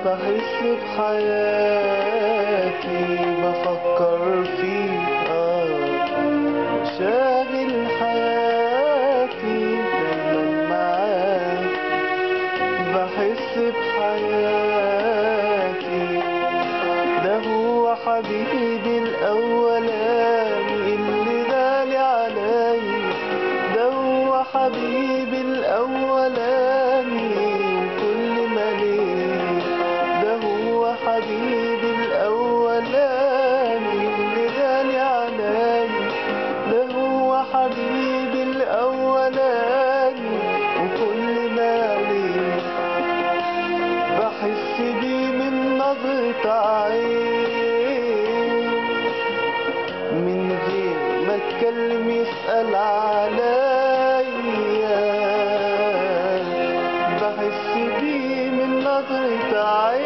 بحس بحياتي بفكر فيها شاغل حياتي دايما معاك بحس بحياتي ده هو حبيبي الأولاني اللي غالي علي ده هو حبيبي الأولاني وكل ما ليه ده هو حبيبي الأولاني اللي غالي علي ده هو حبيبي الأولاني وكل ما ليه بحس بيه من نظرة عين من غير ما اتكلم يسأل عليا بحس بيه من نظرة عين